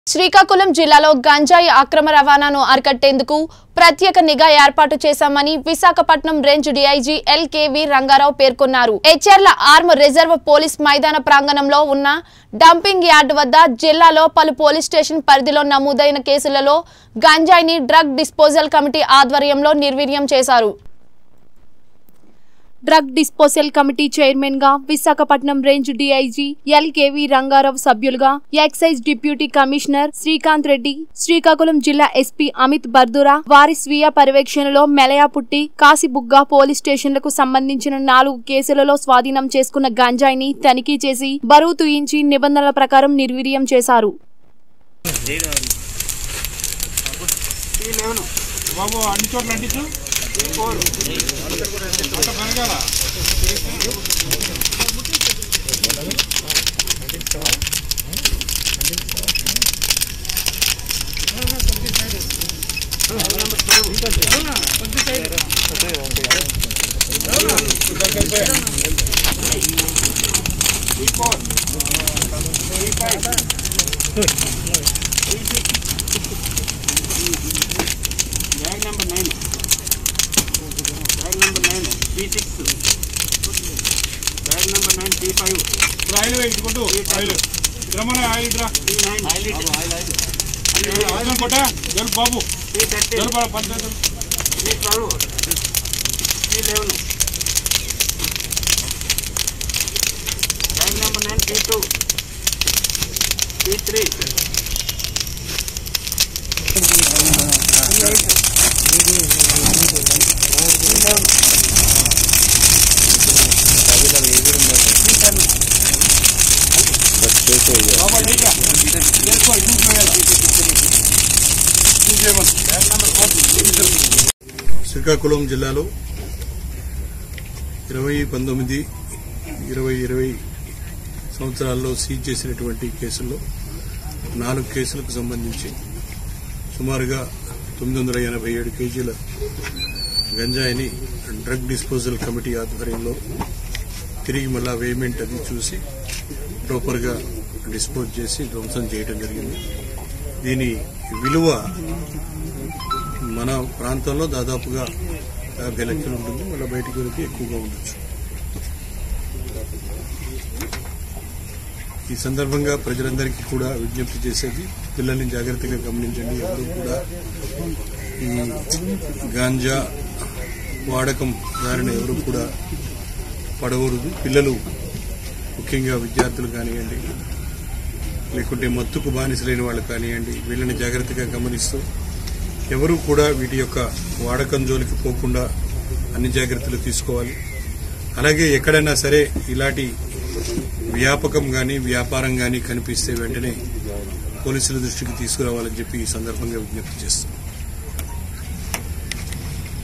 శ్రీకాకుళం జిల్లాలో గంజాయి అక్రమ రవాణాను అరికట్టేందుకు ప్రత్యేక నిఘా ఏర్పాటు చేశామని Visakhapatnam range DIG LKV Ranga Rao పేర్కొన్నారు హెచ్ఆర్ల ఆర్మ్ రిజర్వ్ పోలీస్ మైదాన ప్రాంగణంలో ఉన్న డంపింగ్ యార్డ్ వద్ద జిల్లాలో పలు పోలీస్ స్టేషన్ పరిధిలో నమోదైన కేసులలో గంజాయిని డ్రగ్ డిస్పోజల్ కమిటీ ఆధ్వర్యంలో నిర్వీర్యం చేశారు డ్రగ్ డిస్పోజల్ కమిటీ చైర్మన్ గా Visakhapatnam range DIG LKV Ranga Rao సభ్యులుగా excise deputy commissioner Srikanth Reddy Srikakulam జిల్లా ఎస్పీ అమిత్ బర్దురా వారి స్వీయ పర్యవేక్షణలో మెలయాపుట్టి కాసిబుగ్గ పోలీస్ స్టేషన్లకు సంబంధించిన నాలుగు కేసులలో స్వాధీనం చేసుకున్న గంజాయిని తనిఖీ చేసి బరువు తూయించి నిబంధనల ప్రకారం నిర్వీర్యం చేశారు ఈ లెవెన్ బాబు అన్ని చోట్ల అంటించు ఫోర్ అంత కనగాల bag number nine bag number nine T six bag number nine T five oil ఇట్టుకుంటూ ఆయిల్ రమణ ఆయిల్ ఇట్రా టీ నైన్ ఆయిల్ కొట్ట జల్ బాబు టీ థర్టీ జల్ బాబు panchayat T twelve T eleven bag number nine T two T three బాబా టీకా చేసుకో ఇటు చేయాలి బ్యాగ్ నెంబర్ ఫోర్టీ శ్రీకాకుళం జిల్లాలో ఇరవై పంతొమ్మిది ఇరవై ఇరవై సంవత్సరాల్లో సీజ్ చేసినటువంటి కేసుల్లో నాలుగు కేసులకు సంబంధించి సుమారుగా తొమ్మిది వందల ఎనభై ఏడు కేజీల గంజాయిని డ్రగ్ డిస్పోజల్ కమిటీ ఆధ్వర్యంలో తిరిగి మళ్ళా వేమెంట్ అది చూసి ప్రాపర్గా డిస్పోజ్ చేసి ధ్వంసం చేయడం జరిగింది దీని విలువ మన ప్రాంతంలో దాదాపుగా యాభై లక్షలు ఉంటుంది మళ్ళీ బయటికి వెళ్తే ఎక్కువగా ఉండొచ్చు ఈ సందర్భంగా ప్రజలందరికీ కూడా విజ్ఞప్తి చేసేది పిల్లల్ని జాగ్రత్తగా గమనించండి ఎవరు కూడా ఈ గాంజా వాడకం దారిన ఎవరు కూడా పడకూడదు పిల్లలు ముఖ్యంగా విద్యార్థులు కానివ్వండి లేకుంటే మత్తుకు బానిసలైన వాళ్ళు కానివ్వండి వీళ్ళని జాగ్రత్తగా గమనిస్తూ ఎవరు కూడా వీటి యొక్క వాడకం జోలికి పోకుండా అన్ని జాగ్రత్తలు తీసుకోవాలి అలాగే ఎక్కడైనా సరే ఇలాంటి వ్యాపకం కానీ వ్యాపారం కానీ కనిపిస్తే వెంటనే పోలీసుల దృష్టికి తీసుకురావాలని చెప్పి ఈ సందర్భంగా విజ్ఞప్తి చేస్తాం